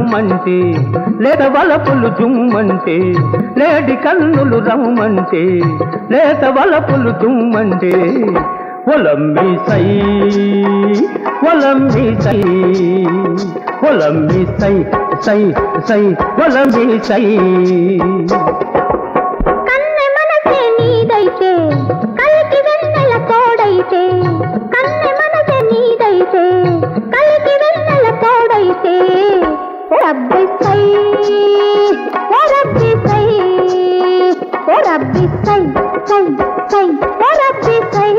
రమ్మంటే లేత వలపులు జుమ్మంటే లేడి కన్నులు రమ్మంటే లేత వలపులు జుమ్మంటే ఒలమ్మి సై ఒలమ్మి సై ఒలమ్మి సై సై సై ఒలమ్మి సై కన్నె మనసే నీదైతే కలికి వెన్నెల తోడైతే కన్నె మనసే నీదైతే కలికి వెన్నెల తోడైతే ఓ రబ్బి సై ఓ రబ్బి సై ఓ రబ్బి సై సై సై ఓ రబ్బి సై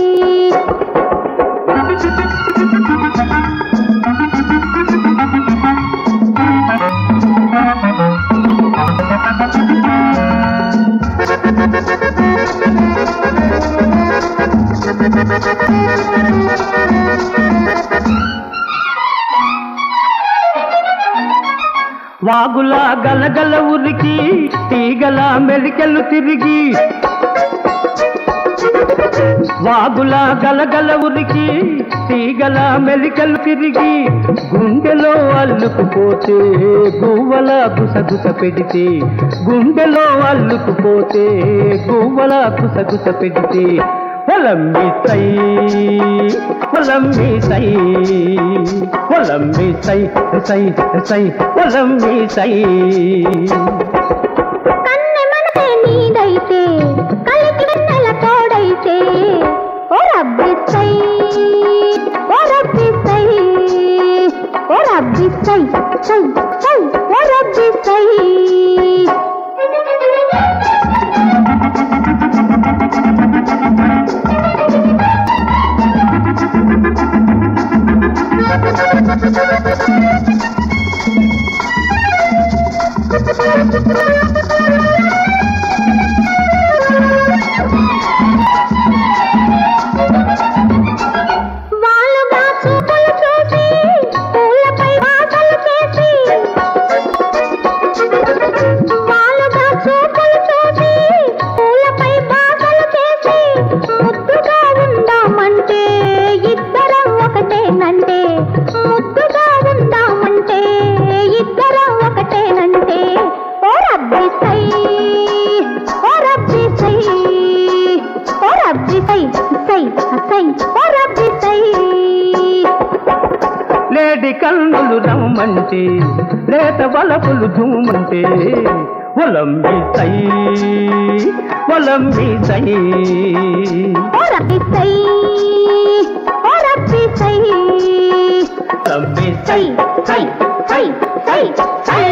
వాగుల గలగల ఉరికి తీగల మెలికెలు తిరిగి వాగుల గలగల ఉరికి తీగల మెలికలు తిరిగి గుండెలో అల్లుకుపోతే గువ్వల గుసగుస పెడితే గుండెలో అల్లుకుపోతే గువ్వల గుసగుస పెడితే పొలమ్మి సై పొలమ్మి సై పొలమ్మి సై సై సై పొలమ్మి సై కన్నె మనసే నీదైతే కలికి వెన్నెల తోడైతే ఓ రబ్బి సై ఓ రబ్బి సై ఓ రబ్బి సై సై సై ఓ రబ్బి సై వాలుగా చూపులు చూసి పూలపై ఆశలు చేసి వాలుగా చూపులు చూసి పూలపై బాసలు చేసి ముద్దుగా ఉందామంటే ఇద్దరం ఒకటేనంటే ముద్దుగా ఉందామంటే ఇద్దరం ఒకటేనంటే ఓ రబ్బి సై ఓ రబ్బి సై ఓ రబ్బి సై సై సై ఓ రబ్బి సై లేడి కన్నులు రమ్మంటే లేత వలపులు జూమంటే ఒలంబి సై ఒలంబి సై ఓ రబ్బి సై ఓ రబ్బి సై లంబి సై సై సై సై సై